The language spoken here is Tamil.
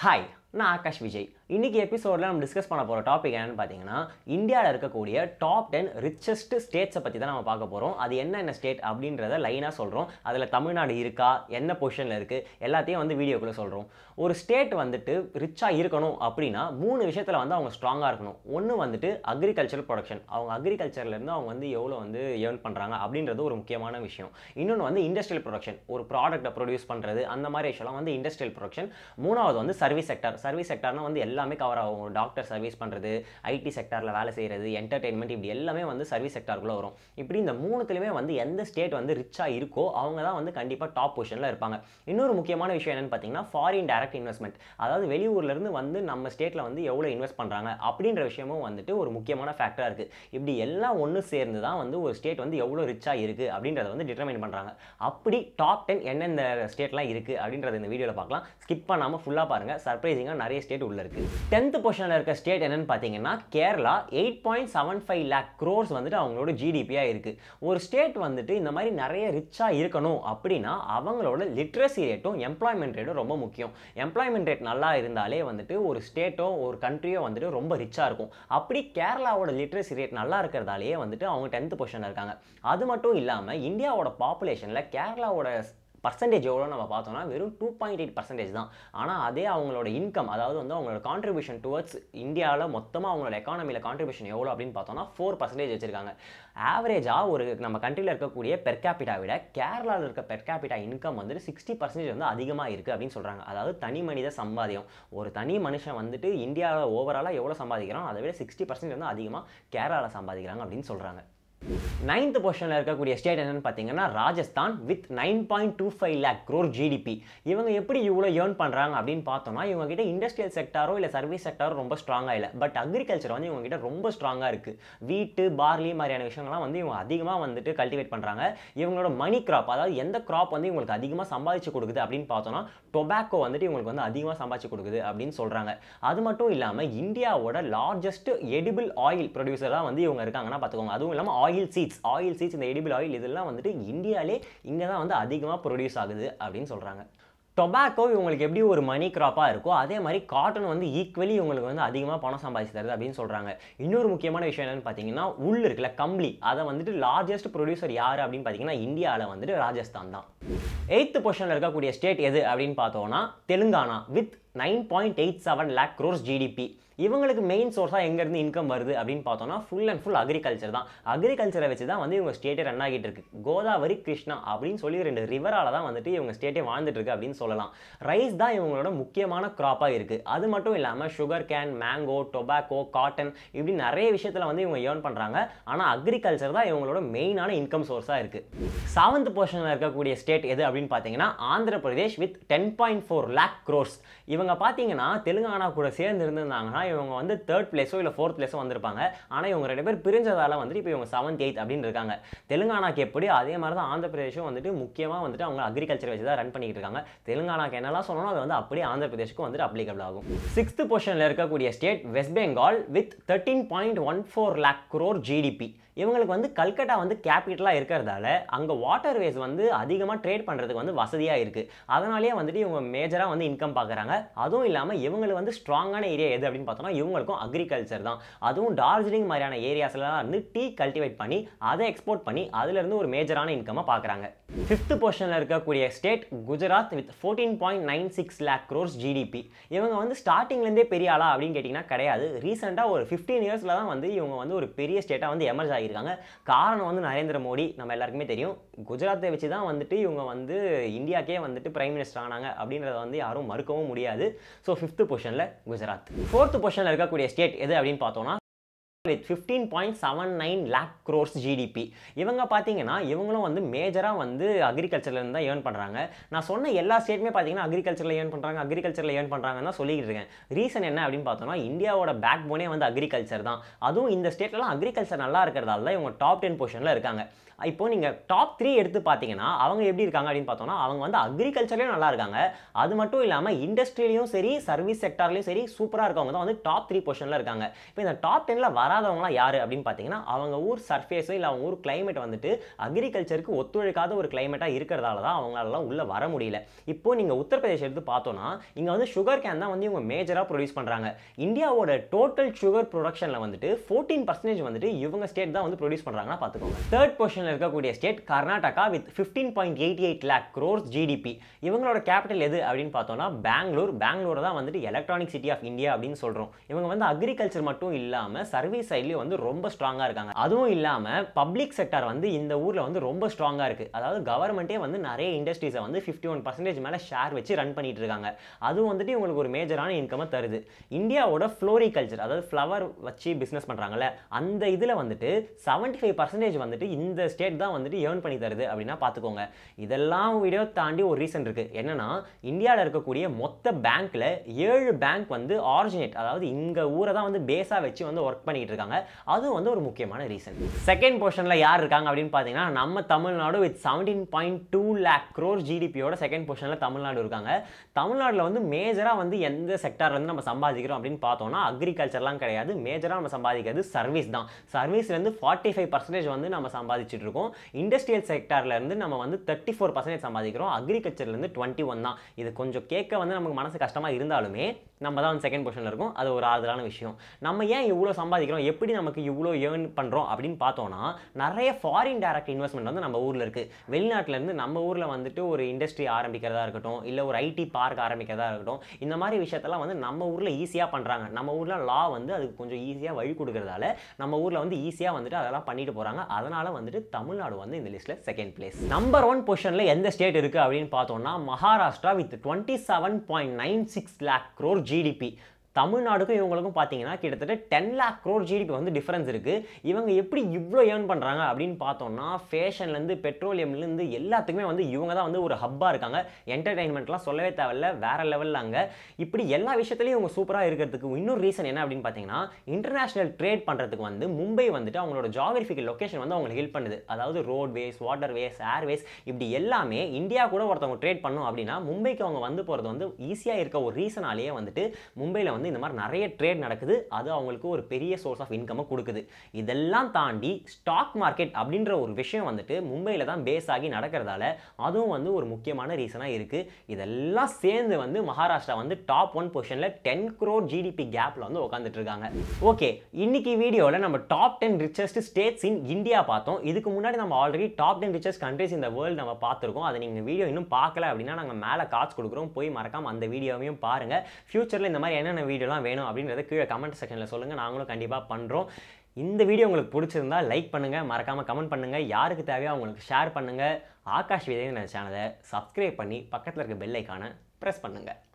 ஹாய் நான் ஆகாஷ் விஜய் இன்னைக்கு எபிசோடில் நம்ம டிஸ்கஸ் பண்ண போகிற டாபிக் என்னன்னு பார்த்தீங்கன்னா இந்தியாவில் இருக்கக்கூடிய டாப் டென் ரிச்சஸ்ட் ஸ்டேட்ஸை பற்றி தான் நம்ம பார்க்க போகிறோம் அது என்னென்ன ஸ்டேட் அப்படின்றத லைனாக சொல்கிறோம் அதில் தமிழ்நாடு இருக்கா என்ன பொசிஷனில் இருக்குது எல்லாத்தையும் வந்து வீடியோக்குள்ளே சொல்கிறோம் ஒரு ஸ்டேட் வந்துட்டு ரிச்சாக இருக்கணும் அப்படின்னா மூணு விஷயத்தில் வந்து அவங்க ஸ்ட்ராங்காக இருக்கணும் ஒன்று வந்துட்டு அக்ரிகல்ச்சர் ப்ரொடக்ஷன் அவங்க அக்ரிகல்ச்சர்லேருந்து அவங்க வந்து எவ்வளோ வந்து ஏர்ன் பண்ணுறாங்க அப்படின்றது ஒரு முக்கியமான விஷயம் இன்னொன்று வந்து இண்டஸ்ட்ரியல் ப்ரொடக்ஷன் ஒரு ப்ராடக்ட்டை ப்ரொடியூஸ் பண்ணுறது அந்த மாதிரி விஷயம்லாம் வந்து இண்டஸ்ட்ரியல் ப்ரொடக்ஷன் மூணாவது வந்து சர்வீஸ் செக்டர் சர்வீஸ் செக்டர்னா வந்து எல்லாமே கவர் ஆகும் ஒரு டாக்டர் சர்வீஸ் பண்ணுறது ஐடி செக்டரில் வேலை செய்கிறது என்டர்டெயின்மெண்ட் இப்படி எல்லாமே வந்து சர்வீஸ் செக்டருக்குள்ளே வரும் இப்படி இந்த மூணுத்துலையுமே வந்து எந்த ஸ்டேட் வந்து ரிச்சாக இருக்கோ அவங்க தான் வந்து கண்டிப்பாக டாப் பொசிஷனில் இருப்பாங்க இன்னொரு முக்கியமான விஷயம் என்னன்னு பார்த்தீங்கன்னா ஃபாரின் டைரக்ட் இன்வெஸ்ட்மெண்ட் அதாவது வெளியூர்லேருந்து வந்து நம்ம ஸ்டேட்டில் வந்து எவ்வளோ இன்வெஸ்ட் பண்ணுறாங்க அப்படின்ற விஷயமும் வந்துட்டு ஒரு முக்கியமான ஃபேக்டராக இருக்குது இப்படி எல்லாம் ஒன்று சேர்ந்து தான் வந்து ஒரு ஸ்டேட் வந்து எவ்வளோ ரிச்சாக இருக்குது அப்படின்றத வந்து டிட்டர்மைன் பண்ணுறாங்க அப்படி டாப் டென் எந்தெந்த ஸ்டேட்லாம் இருக்குது அப்படின்றத இந்த வீடியோவில் பார்க்கலாம் ஸ்கிப் பண்ணாமல் ஃபுல்லாக பாருங்கள் சர்ப்ரைசிங்காக நிறைய ஸ்டேட் உள்ள இருக்குது டென்த் பொசிஷனில் இருக்க ஸ்டேட் என்னன்னு பார்த்தீங்கன்னா Kerala eight point seven five lakh crores வந்துட்டு அவங்களோட ஜிடிபியாக இருக்குது ஒரு ஸ்டேட் வந்துட்டு இந்த மாதிரி நிறைய ரிச்சாக இருக்கணும் அப்படின்னா அவங்களோட லிட்ரஸி ரேட்டும் எம்ப்ளாய்மெண்ட் ரேட்டும் ரொம்ப முக்கியம் எம்ப்ளாய்மெண்ட் ரேட் நல்லா இருந்தாலே வந்துட்டு ஒரு ஸ்டேட்டோ ஒரு கண்ட்ரியோ வந்துட்டு ரொம்ப ரிச்சாக இருக்கும் அப்படி கேரளாவோட லிட்ரஸி ரேட் நல்லா இருக்கிறதாலேயே வந்துட்டு அவங்க டென்த் பொசிஷனில் இருக்காங்க அது மட்டும் இல்லாமல் இந்தியாவோட பாப்புலேஷனில் கேரளாவோட பர்சன்டேஜ் எவ்வளோ நம்ம பார்த்தோம்னா வெறும் டூ பாயிண்ட் எயிட் பர்சன்டேஜ் தான் ஆனால் அதே அவங்களோட இன்கம் அதாவது வந்து அவங்களோட கான்ட்ரிபியூஷன் டுவர்ட்ஸ் இந்தியாவில் மொத்தமாக அவங்களோட எக்கானமியில் கான்ட்ரிபியூஷன் எவ்வளோ அப்படின்னு பார்த்தோம்னா ஃபோர் பர்சன்டேஜ் வச்சிருக்காங்க ஆவரேஜாக ஒரு நம்ம கண்ட்ரியில் இருக்கக்கூடிய பெர் கேபிட்டா விட கேரளாவில் இருக்க பெர் கேபிட்டா இன்கம் வந்துட்டு சிக்ஸ்டி பர்சன்டேஜ் வந்து அதிகமாக இருக்குது அப்படின்னு சொல்கிறாங்க அதாவது தனி மனித சம்பாதியம் ஒரு தனி மனுஷன் வந்துட்டு இந்தியாவில் ஓவராலாக எவ்வளோ சம்பாதிக்கிறான் அதை விட சிக்ஸ்டி பர்சன்டேஜ் வந்து அதிகமாக கேரளாவில் சம்பாதிக்கிறாங்க அப்படின்னு சொல்கிறாங்க நைன்த் பொசிஷனில் இருக்கக்கூடிய ஸ்டேட் என்னன்னு பார்த்தீங்கன்னா Rajasthan with nine point two five lakh crore GDP இவங்க எப்படி இவ்வளோ ஏர்ன் பண்ணுறாங்க அப்படின்னு பார்த்தோம்னா இவங்க கிட்ட இண்டஸ்ட்ரியல் செக்டாரோ இல்லை சர்வீஸ் செக்டாரோ ரொம்ப ஸ்ட்ராங்காக இல்லை பட் அக்ரிகல்ச்சர் வந்து இவங்க கிட்ட ரொம்ப ஸ்ட்ராங்காக இருக்குது வீட்டு பார்லி மாதிரியான விஷயங்கள்லாம் வந்து இவங்க அதிகமாக வந்துட்டு கல்டிவேட் பண்ணுறாங்க இவங்களோட மணி கிராப் அதாவது எந்த கிராப் வந்து இவங்களுக்கு அதிகமாக சம்பாதிச்சு கொடுக்குது அப்படின்னு பார்த்தோம்னா டொபாக்கோ வந்துட்டு இவங்களுக்கு வந்து அதிகமாக சம்பாதிச்சு கொடுக்குது அப்படின்னு சொல்கிறாங்க அது மட்டும் இல்லாமல் இந்தியாவோட லார்ஜஸ்ட் எடிபிள் ஆயில் ப்ரொடியூசராக வந்து இவங்க இருக்காங்கன்னா பார்த்துக்கோங்க அதுவும் இல்லாமல் ஆயில் சீட்ஸ் ஆயில் சீட்ஸ் இந்த எடிபிள் ஆயில் இதெல்லாம் வந்துட்டு இந்தியாவிலே இங்கே தான் வந்து அதிகமாக ப்ரொடியூஸ் ஆகுது அப்படின்னு சொல்கிறாங்க டொபாக்கோ இவங்களுக்கு எப்படி ஒரு மணி கிராப்பாக இருக்கோ அதே மாதிரி காட்டன் வந்து ஈக்குவலி இவங்களுக்கு வந்து அதிகமாக பணம் சம்பாதிச்சு தருது அப்படின்னு சொல்கிறாங்க இன்னொரு முக்கியமான விஷயம் என்னன்னு பார்த்தீங்கன்னா உள் இருக்குல்ல கம்பளி அதை வந்துட்டு லார்ஜஸ்ட் ப்ரொடியூசர் யார் அப்படின்னு பார்த்தீங்கன்னா இந்தியாவில் வந்துட்டு ராஜஸ்தான் தான் எயித்து பொசிஷனில் இருக்கக்கூடிய ஸ்டேட் எது அப்படின்னு பார்த்தோம்னா Telangana with nine point eight seven lakh crores GDP இவங்களுக்கு மெயின் சோர்ஸாக எங்கேருந்து இன்கம் வருது அப்படின்னு பார்த்தோம்னா ஃபுல் அண்ட் ஃபுல் அக்ரிகல்ச்சர் தான் அக்ரிகல்ச்சரை வச்சு தான் வந்து இவங்க ஸ்டேட்டே ரன் ஆகிட்டு இருக்கு கோதாவரி கிருஷ்ணா அப்படின்னு சொல்லி ரெண்டு ரிவரால தான் வந்துட்டு இவங்க ஸ்டேட்டே வாழ்ந்துட்டு இருக்கு அப்படின்னு சொல்லலாம் ரைஸ் தான் இவங்களோட முக்கியமான க்ராப்பாக இருக்குது அது மட்டும் இல்லாமல் sugarcane mango tobacco cotton இப்படி நிறைய விஷயத்தில் வந்து இவங்க ஏர்ன் பண்ணுறாங்க ஆனால் அக்ரிகல்ச்சர் தான் இவங்களோட மெயினான இன்கம் சோர்ஸாக இருக்குது செவன்த் பொசிஷனில் இருக்கக்கூடிய ஸ்டேட் எது அப்படின்னு பார்த்தீங்கன்னா Andhra Pradesh with ten point four lakh crores இவங்க பார்த்தீங்கன்னா தெலுங்கானா கூட சேர்ந்து இருந்திருந்தாங்கன்னா இவங்க வந்து தேர்ட் பிளேஸோ இல்லை ஃபோர்த் பிளேஸோ வந்திருப்பாங்க ஆனால் இவங்க ரெண்டு பேர் பிரிஞ்சதால வந்துட்டு இப்போ இவங்க செவன்த் எயித் அப்படின்னு இருக்காங்க தெலுங்கானாக்கு எப்படி அதே மாதிரி தான் ஆந்திர பிரதேஷும் வந்துட்டு முக்கியமாக வந்துட்டு அவங்க அக்ரிகல்ச்சர் வச்சு தான் ரன் பண்ணிட்டு இருக்காங்க தெலுங்கானாக்கு என்னெல்லாம் சொல்லணும் அது வந்து அப்படியே ஆந்திர பிரதேஷ்க்கு வந்துட்டு அப்ளிகபிள் ஆகும் சிக்ஸ்த் பொசிஷனில் இருக்கக்கூடிய state West Bengal with thirteen point one four lakh crore GDP இவங்களுக்கு வந்து கல்கட்டா வந்து கேபிட்டலாக இருக்கிறதால அங்கே வாட்டர் வேஸ் வந்து அதிகமாக ட்ரேட் பண்ணுறதுக்கு வந்து வசதியாக இருக்குது அதனாலேயே வந்துட்டு இவங்க மேஜராக வந்து இன்கம் பார்க்குறாங்க அதுவும் இல்லாமல் இவங்களுக்கு வந்து ஸ்ட்ராங்கான ஏரியா எது அப்படின்னு பார்த்தோம்னா இவங்களுக்கும் அக்ரிகல்ச்சர் தான் அதுவும் டார்ஜிலிங் மாதிரியான ஏரியாஸ்லாம் வந்து டீ கல்டிவேட் பண்ணி அதை எக்ஸ்போர்ட் பண்ணி அதுலேருந்து ஒரு மேஜரான இன்கமாக பார்க்குறாங்க ஃபிஃப்த் பொசிஷனில் இருக்கக்கூடிய state Gujarat with fourteen point nine six lakh crores GDP இவங்க வந்து ஸ்டார்டிங்லேருந்தே பெரிய ஆளா அப்படின்னு கேட்டிங்கன்னா கிடையாது ரீசெண்டாக ஒரு ஃபிஃப்டீன் இயர்ஸில் தான் வந்து இவங்க வந்து ஒரு பெரிய ஸ்டேட்டாக வந்து எமர்ஜ் ஆகியிருக்காங்க காரணம் வந்து நரேந்திர மோடி நம்ம எல்லாருக்குமே தெரியும் குஜராத்தை வச்சு தான் வந்துட்டு இவங்க வந்து இந்தியாக்கே வந்துட்டு பிரைம் மினிஸ்டர் ஆனாங்க அப்படின்றத வந்து யாரும் மறுக்கவும் முடியாது ஸோ ஃபிஃப்த் பொசிஷனில் குஜராத் ஃபோர்த் பொசிஷனில் இருக்கக்கூடிய ஸ்டேட் எது அப்படின்னு பார்த்தோம்னா with fifteen point seven nine lakh crores GDP இவங்க பார்த்தீங்கன்னா இவங்களும் வந்து மேஜராக வந்து அக்ரிகல்ச்சர்லேருந்து தான் ஏர்ன் பண்ணுறாங்க நான் சொன்ன எல்லா ஸ்டேட்டுமே பார்த்தீங்கன்னா அக்ரிகல்ச்சரில் ஏர்ன் பண்ணுறாங்க அக்ரிகல்ச்சரில் ஏர்ன் பண்ணுறாங்கன்னு தான் சொல்லிக்கிட்டு இருக்கேன் ரீசன் என்ன அப்படின்னு பார்த்தோம்னா இந்தியாவோட பேக் போனே வந்து அக்ரிகல்ச்சர் தான் அதுவும் இந்த ஸ்டேட்லலாம் அக்ரிகல்ச்சர் நல்லா இருக்கிறதால தான் இவங்க டாப் டென் பொசிஷனில் இருக்காங்க இப்போ நீங்கள் டாப் த்ரீ எடுத்து பார்த்தீங்கன்னா அவங்க எப்படி இருக்காங்க அப்படின்னு பார்த்தோம்னா அவங்க வந்து அக்ரிகல்ச்சர்லேயும் நல்லா இருக்காங்க அது மட்டும் இல்லாமல் இண்டஸ்ட்ரியிலையும் சரி சர்வீஸ் செக்டார்லையும் சரி சூப்பராக இருக்கவங்க தான் வந்து டாப் த்ரீ பொசிஷனில் இருக்காங்க இப்போ இந்த டாப் டெனில் வர வராதவங்களாம் யார் அப்படின்னு பார்த்தீங்கன்னா அவங்க ஊர் சர்ஃபேஸோ இல்லை அவங்க ஊர் climate வந்துட்டு அக்ரிகல்ச்சருக்கு ஒத்துழைக்காத ஒரு கிளைமேட்டாக இருக்கிறதால தான் அவங்களாலலாம் உள்ளே வர முடியல இப்போ நீங்கள் உத்தரப்பிரதேஷ் எடுத்து பார்த்தோன்னா இங்கே வந்து சுகர் கேன் தான் வந்து இவங்க மேஜராக ப்ரொடியூஸ் பண்ணுறாங்க இந்தியாவோட டோட்டல் சுகர் ப்ரொடக்ஷனில் வந்துட்டு ஃபோர்டீன் பர்சன்டேஜ் வந்துட்டு இவங்க ஸ்டேட் தான் வந்து ப்ரொடியூஸ் பண்ணுறாங்கன்னா பார்த்துக்கோங்க தேர்ட் பொசிஷனில் இருக்கக்கூடிய state Karnataka with fifteen point eighty eight lakh crores GDP இவங்களோட கேபிட்டல் எது அப்படின்னு பார்த்தோம்னா பெங்களூர் பெங்களூர் தான் வந்துட்டு எலக்ட்ரானிக் சிட்டி ஆஃப் இந்தியா அப்படின்னு சொல்கிறோம் இவங்க வந்து அக்ரிகல்ச்சர் மட்டும் இல்லாமல் சர்வீஸ் சைட்லேயும் வந்து ரொம்ப ஸ்ட்ராங்காக இருக்காங்க அதுவும் இல்லாமல் பப்ளிக் செக்டார் வந்து இந்த ஊரில் வந்து ரொம்ப ஸ்ட்ராங்காக இருக்குது அதாவது கவர்மெண்ட்டே வந்து நிறைய இண்டஸ்ட்ரீஸை வந்து ஃபிஃப்டி ஒன் பர்சன்டேஜ் மேலே ஷேர் வச்சு ரன் பண்ணிட்டு இருக்காங்க அதுவும் வந்துட்டு இவங்களுக்கு ஒரு மேஜரான இன்கமை தருது இந்தியாவோட ஃப்ளோரிகல்ச்சர் அதாவது ஃப்ளவர் வச்சு பிஸ்னஸ் பண்ணுறாங்கல்ல அந்த இதில் வந்துட்டு செவன்ட்டி ஃபைவ் பர்சன்டேஜ் வந்துட்டு இந்த ஸ்டேட் தான் வந்துட்டு ஏர்ன் பண்ணி தருது அப்படின்னா பார்த்துக்கோங்க இதெல்லாம் வீடியோ தாண்டி ஒரு ரீசன் இருக்குது என்னன்னா இந்தியாவில் இருக்கக்கூடிய மொத்த பேங்க்கில் ஏழு பேங்க் வந்து ஆரிஜினேட் அதாவது இங்கே ஊரை தான் வந்து பேஸாக வச்சு வந்து ஒர்க் பண்ணிட்டு இருக்காங்க அதுவும் வந்து ஒரு முக்கியமான ரீசன் செகண்ட் பொசிஷனில் யார் இருக்காங்க அப்படின்னு பார்த்தீங்கன்னா நம்ம Tamil Nadu with seventeen point two lakh crore ஜிடிபியோட செகண்ட் பொசிஷனில் தமிழ்நாடு இருக்காங்க தமிழ்நாட்டில் வந்து மேஜராக வந்து எந்த செக்டார்லேருந்து நம்ம சம்பாதிக்கிறோம் அப்படின்னு பார்த்தோம்னா அக்ரிகல்ச்சர்லாம் கிடையாது மேஜராக நம்ம சம்பாதிக்கிறது சர்வீஸ் தான் சர்வீஸ்லேருந்து ஃபார்ட்டி ஃபைவ் பர்சன்டேஜ் வந்து நம்ம சம்பாதிச்சுட்டு இருக்கோம் இண்டஸ்ட்ரியல் செக்டார்லேருந்து நம்ம வந்து தேர்ட்டி ஃபோர் பர்சன்டேஜ் சம்பாதிக்கிறோம் அக்ரிகல்ச்சர்லேருந்து டுவெண்ட்டி ஒன் தான் இது கொஞ்சம் கேட்க வந்து நமக்கு மனசு கஷ்டமாக இருந்தாலுமே நம்ம தான் வந்து செகண்ட் பொசிஷனில் இருக்கும் அது ஒரு ஆறுதலான விஷயம் நம்ம ஏன் இவ்வளோ சம்பாதிக்கிறோம் எப்படி நமக்கு இவ்வளோ ஏர்ன் பண்ணுறோம் அப்படின்னு பார்த்தோம்னா நிறைய ஃபாரின் டைரக்ட் இன்வெஸ்ட்மெண்ட் வந்து நம்ம ஊரில் இருக்குது வெளிநாட்டிலேருந்து நம்ம ஊரில் வந்துட்டு ஒரு இண்டஸ்ட்ரி ஆரம்பிக்கிறதா இருக்கட்டும் இல்லை ஒரு ஐடி பார்க் ஆரம்பிக்கிறதா இருக்கட்டும் இந்த மாதிரி விஷயத்தெல்லாம் வந்து நம்ம ஊரில் ஈஸியாக பண்ணுறாங்க நம்ம ஊரில் லா வந்து அதுக்கு கொஞ்சம் ஈஸியாக வழி கொடுக்கறதால நம்ம ஊரில் வந்து ஈஸியாக வந்துட்டு அதெல்லாம் பண்ணிட்டு போகிறாங்க அதனால் வந்துட்டு தமிழ்நாடு வந்து இந்த லிஸ்ட்டில் செகண்ட் பிளேஸ் நம்பர் ஒன் பொசிஷனில் எந்த ஸ்டேட் இருக்குது அப்படின்னு பார்த்தோம்னா Maharashtra with twenty seven point nine six lakh crore GDP தமிழ்நாடுக்கும் இவங்களுக்கும் பார்த்தீங்கன்னா கிட்டத்தட்ட டென் லேக் க்ரோர் ஜிடிபி வந்து டிஃபரன்ஸ் இருக்குது இவங்க எப்படி இவ்வளோ ஏர்ன் பண்ணுறாங்க அப்படின்னு பார்த்தோம்னா ஃபேஷன்லேருந்து பெட்ரோலியம்லேருந்து எல்லாத்துக்குமே வந்து இவங்க தான் வந்து ஒரு ஹப்பாக இருக்காங்க என்டர்டைன்மெண்ட்லாம் சொல்லவே தேவையில்ல வேற லெவலில் அங்கே இப்படி எல்லா விஷயத்துலையும் இவங்க சூப்பராக இருக்கிறதுக்கு இன்னொரு ரீசன் என்ன அப்படின்னு பார்த்தீங்கன்னா இன்டர்நேஷனல் ட்ரேட் பண்ணுறதுக்கு வந்து மும்பை வந்துட்டு அவங்களோட ஜாகிரபிக்கல் லொக்கேஷன் வந்து அவங்களுக்கு ஹெல்ப் பண்ணுது அதாவது ரோட்வேஸ் வாட்டர்வேஸ் ஏர்வேஸ் இப்படி எல்லாமே இந்தியா கூட ஒருத்தவங்க ட்ரேட் பண்ணும் அப்படின்னா மும்பைக்கு அவங்க வந்து போகிறது வந்து ஈஸியாக இருக்க ஒரு ரீசனாலேயே வந்துட்டு மும்பையில் வந்து இந்த மாதிரி நிறைய ட்ரேட் நடக்குது அது அவங்களுக்கு ஒரு பெரிய சோர்ஸ் ஆஃப் இன்கமை கொடுக்குது இதெல்லாம் தாண்டி ஸ்டாக் மார்க்கெட் அப்படின்ற ஒரு விஷயம் வந்துட்டு மும்பையில் தான் பேஸ் ஆகி நடக்கிறதால அதுவும் வந்து ஒரு முக்கியமான ரீசனாக இருக்குது இதெல்லாம் சேர்ந்து வந்து மகாராஷ்டிரா வந்து டாப் ஒன் பொசிஷனில் டென் க்ரோர் ஜிடிபி கேப்பில் வந்து உட்காந்துட்டு இருக்காங்க ஓகே இன்னைக்கு வீடியோவில் நம்ம top ten richest states in India பார்த்தோம் இதுக்கு முன்னாடி நம்ம already top ten richest countries இந்த வேர்ல்டு நம்ம பார்த்துருக்கோம் அதை நீங்கள் வீடியோ இன்னும் பார்க்கல அப்படின்னா நாங்கள் மேலே காசு கொடுக்குறோம் போய் மறக்காம அந்த வீடியோவையும் பாருங்கள் ஃபியூச்சரில் இந்த மாதிரி என்னென்ன வீடியோலாம் வேணும் அப்படின்றத கீழே கமெண்ட் செக்ஷனில் சொல்லுங்கள் நாங்களும் கண்டிப்பாக பண்ணுறோம் இந்த வீடியோ உங்களுக்கு பிடிச்சிருந்தா லைக் பண்ணுங்கள் மறக்காமல் கமெண்ட் பண்ணுங்கள் யாருக்கு தேவையோ அவங்களுக்கு ஷேர் பண்ணுங்கள் ஆகாஷ் விஜய் சேனலை சப்ஸ்கிரைப் பண்ணி பக்கத்தில் இருக்க பெல் ஐக்கானை ப்ரெஸ் பண்ணுங்கள்